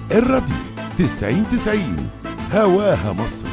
الراديو تسعين تسعين هواها مصر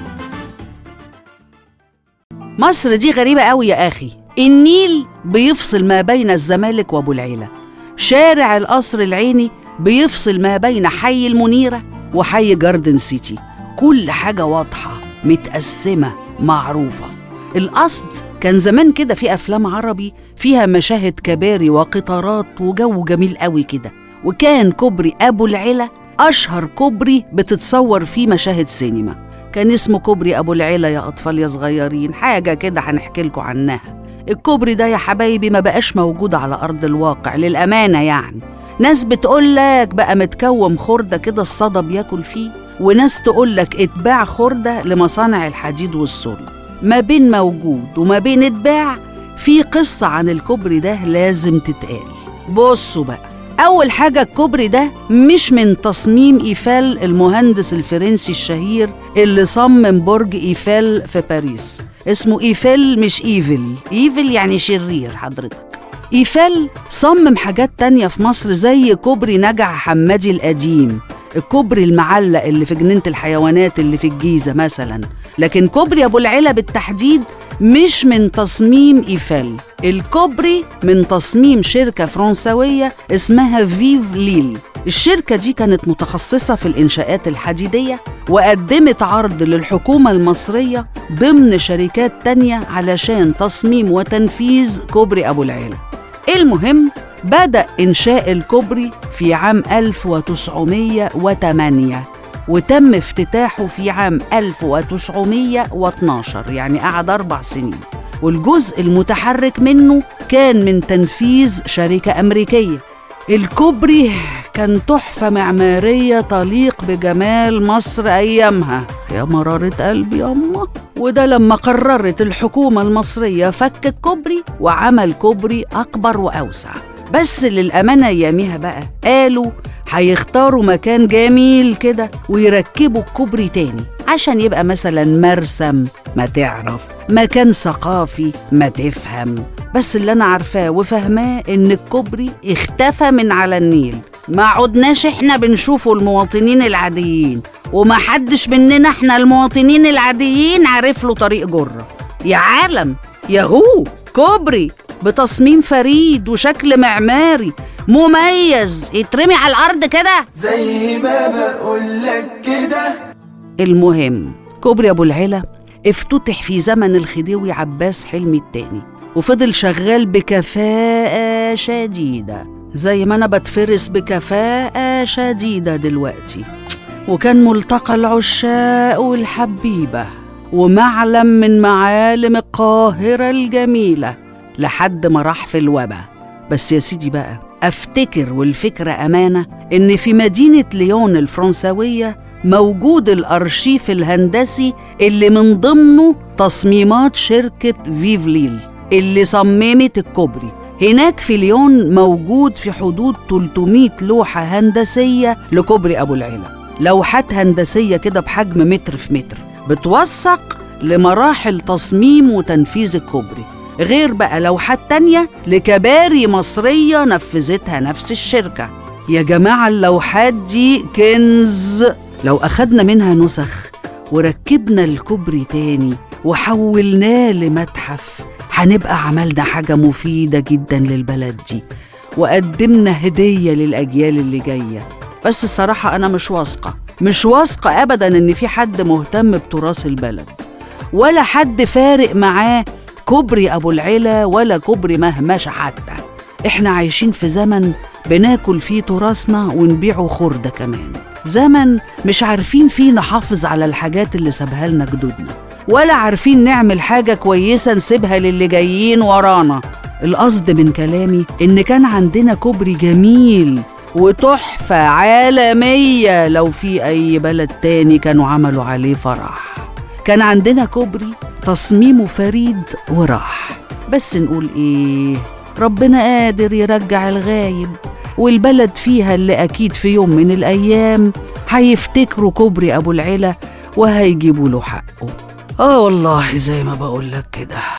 مصر دي غريبة قوي يا أخي النيل بيفصل ما بين الزمالك وأبو العيلة شارع القصر العيني بيفصل ما بين حي المنيرة وحي جاردن سيتي كل حاجة واضحة متقسمة معروفة القصد كان زمان كده في أفلام عربي فيها مشاهد كباري وقطارات وجو جميل قوي كده وكان كوبري أبو العلا أشهر كوبري بتتصور فيه مشاهد سينما كان اسمه كوبري أبو العلا يا أطفال يا صغيرين حاجة كده هنحكي لكم عنها الكوبري ده يا حبايبي ما بقاش موجود على أرض الواقع للأمانة يعني ناس بتقول لك بقى متكوم خردة كده الصدى بياكل فيه وناس تقول لك اتباع خردة لمصانع الحديد والصلب ما بين موجود وما بين اتباع في قصة عن الكوبري ده لازم تتقال بصوا بقى أول حاجة الكوبري ده مش من تصميم إيفال المهندس الفرنسي الشهير اللي صمم برج إيفال في باريس اسمه إيفال مش إيفل إيفل يعني شرير حضرتك إيفال صمم حاجات تانية في مصر زي كوبري نجع حمادي القديم الكوبري المعلق اللي في جنينة الحيوانات اللي في الجيزة مثلا لكن كوبري أبو العلا بالتحديد مش من تصميم إيفال الكوبري من تصميم شركة فرنسوية اسمها فيف ليل الشركة دي كانت متخصصة في الإنشاءات الحديدية وقدمت عرض للحكومة المصرية ضمن شركات تانية علشان تصميم وتنفيذ كوبري أبو العلا المهم بدأ إنشاء الكوبري في عام 1908 وتم افتتاحه في عام 1912 يعني قعد أربع سنين والجزء المتحرك منه كان من تنفيذ شركة أمريكية الكوبري كان تحفة معمارية تليق بجمال مصر أيامها يا مرارة قلبي ياما وده لما قررت الحكومة المصرية فك الكوبري وعمل كوبري أكبر وأوسع بس للأمانة أياميها بقى قالوا هيختاروا مكان جميل كده ويركبوا الكوبري تاني عشان يبقى مثلا مرسم ما تعرف مكان ثقافي ما تفهم بس اللي أنا عارفاه وفهماه إن الكوبري اختفى من على النيل ما عدناش احنا بنشوفه المواطنين العاديين وما حدش مننا احنا المواطنين العاديين عارف له طريق جرة يا عالم ياهو كوبري بتصميم فريد وشكل معماري مميز يترمي على الأرض كده زي ما بقولك كده المهم كوبري أبو العلا افتتح في زمن الخديوي عباس حلمي التاني وفضل شغال بكفاءة شديدة زي ما أنا بتفرس بكفاءة شديدة دلوقتي وكان ملتقى العشاق والحبيبة ومعلم من معالم القاهرة الجميلة لحد ما راح في الوبا بس يا سيدي بقى أفتكر والفكرة أمانة إن في مدينة ليون الفرنسوية موجود الأرشيف الهندسي اللي من ضمنه تصميمات شركة فيفليل اللي صممت الكوبري هناك في ليون موجود في حدود 300 لوحة هندسية لكوبري أبو العلا لوحات هندسية كده بحجم متر في متر بتوثق لمراحل تصميم وتنفيذ الكوبري غير بقى لوحات تانية لكباري مصرية نفذتها نفس الشركة يا جماعة اللوحات دي كنز لو أخدنا منها نسخ وركبنا الكوبري تاني وحولناه لمتحف هنبقى عملنا حاجة مفيدة جدا للبلد دي وقدمنا هدية للأجيال اللي جاية بس الصراحة أنا مش واثقة مش واثقة أبدا إن في حد مهتم بتراث البلد ولا حد فارق معاه كوبري أبو العلا ولا كوبري مهمشة حتى إحنا عايشين في زمن بناكل فيه تراثنا ونبيعه خردة كمان زمن مش عارفين فيه نحافظ على الحاجات اللي سابها لنا جدودنا ولا عارفين نعمل حاجة كويسة نسيبها للي جايين ورانا القصد من كلامي إن كان عندنا كوبري جميل وتحفة عالمية لو في أي بلد تاني كانوا عملوا عليه فرح كان عندنا كوبري تصميمه فريد وراح بس نقول إيه ربنا قادر يرجع الغايب والبلد فيها اللي أكيد في يوم من الأيام هيفتكروا كوبري أبو العلا وهيجيبوا له حقه آه والله زي ما بقولك كده